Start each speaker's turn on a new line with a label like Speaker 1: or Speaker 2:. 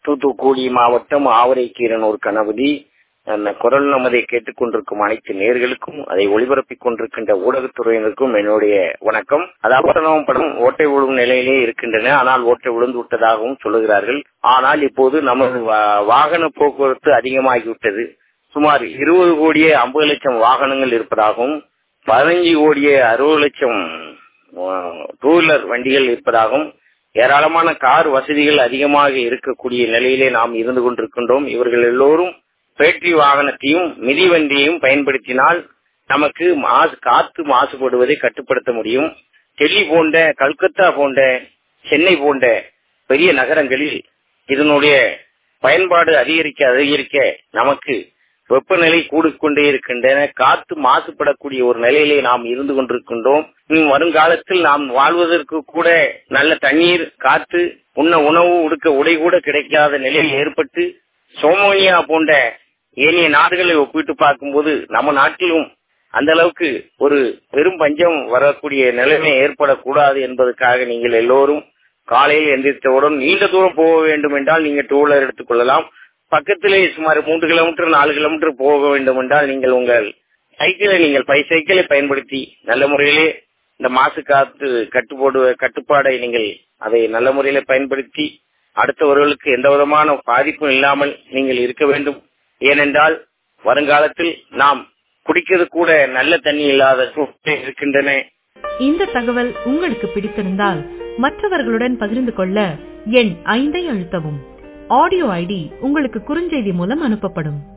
Speaker 1: தூத்துக்குடி மாவட்டம் ஆவரைக்கீரனூர் கணபதி அந்த குரல் நமதை கேட்டுக்கொண்டிருக்கும் அனைத்து நேர்களுக்கும் அதை ஒளிபரப்பிக் கொண்டிருக்கின்ற ஊடகத்துறையினருக்கும் என்னுடைய வணக்கம் அதாவது படம் ஓட்டை விழும் நிலையிலே இருக்கின்றன ஆனால் ஓட்டை விழுந்து விட்டதாகவும் சொல்லுகிறார்கள் ஆனால் இப்போது நமது வாகன போக்குவரத்து அதிகமாகிவிட்டது சுமார் இருபது கோடியே ஐம்பது லட்சம் வாகனங்கள் இருப்பதாகவும் பதினஞ்சு கோடியே அறுபது லட்சம் டூ வீலர் வண்டிகள் இருப்பதாகவும் ஏராளமான கார் வசதிகள் அதிகமாக இருக்கக்கூடிய நிலையிலே நாம் இருந்து கொண்டிருக்கின்றோம் இவர்கள் எல்லோரும் பேட்டரி வாகனத்தையும் மிதிவண்டியையும் பயன்படுத்தினால் நமக்கு மாசு காத்து மாசுபடுவதை கட்டுப்படுத்த முடியும் டெல்லி போன்ற கல்கத்தா போன்ற சென்னை போன்ற பெரிய நகரங்களில் இதனுடைய பயன்பாடு அதிகரிக்க அதிகரிக்க நமக்கு வெப்பநிலை கூடிக்கொண்டே இருக்கின்றன காத்து மாசுபடக்கூடிய ஒரு நிலையிலே நாம் இருந்து கொண்டிருக்கின்றோம் இன்னும் வருங்காலத்தில் நாம் வாழ்வதற்கு கூட நல்ல தண்ணீர் காத்து உண்ண உணவு உடுக்க உடை கூட கிடைக்காத நிலை ஏற்பட்டு சோமோனியா போன்ற ஏனைய நாடுகளை ஒப்பிட்டு பார்க்கும்போது நம்ம நாட்டிலும் அந்த அளவுக்கு ஒரு பெரும் பஞ்சம் வரக்கூடிய நிலைமை ஏற்படக்கூடாது என்பதற்காக நீங்கள் எல்லோரும் காலையில் எந்திரித்தவுடன் நீண்ட தூரம் போக வேண்டும் என்றால் நீங்க டூ வீலர் எடுத்துக்கொள்ளலாம் பக்கத்திலே சுமார் மூன்று கிலோமீட்டர் நாலு கிலோமீட்டர் போக வேண்டும் என்றால் நீங்கள் உங்கள் சைக்கிளை நீங்கள் பை சைக்கிளை பயன்படுத்தி நல்ல முறையிலே இந்த மாசு காத்து கட்டுப்பாடு கட்டுப்பாடை நீங்கள் அதை நல்ல முறையில பயன்படுத்தி அடுத்தவர்களுக்கு எந்த விதமான பாதிப்பும் இல்லாமல் நீங்கள் இருக்க வேண்டும் ஏனென்றால் வருங்காலத்தில் நாம் குடிக்கிறது கூட நல்ல தண்ணி இல்லாத சூழ்நிலை இருக்கின்றன
Speaker 2: இந்த தகவல் உங்களுக்கு பிடித்திருந்தால் மற்றவர்களுடன் பகிர்ந்து கொள்ள எண் ஐந்தை அழுத்தவும் ஆடியோ ஐடி உங்களுக்கு குறுஞ்செய்தி மூலம் அனுப்பப்படும்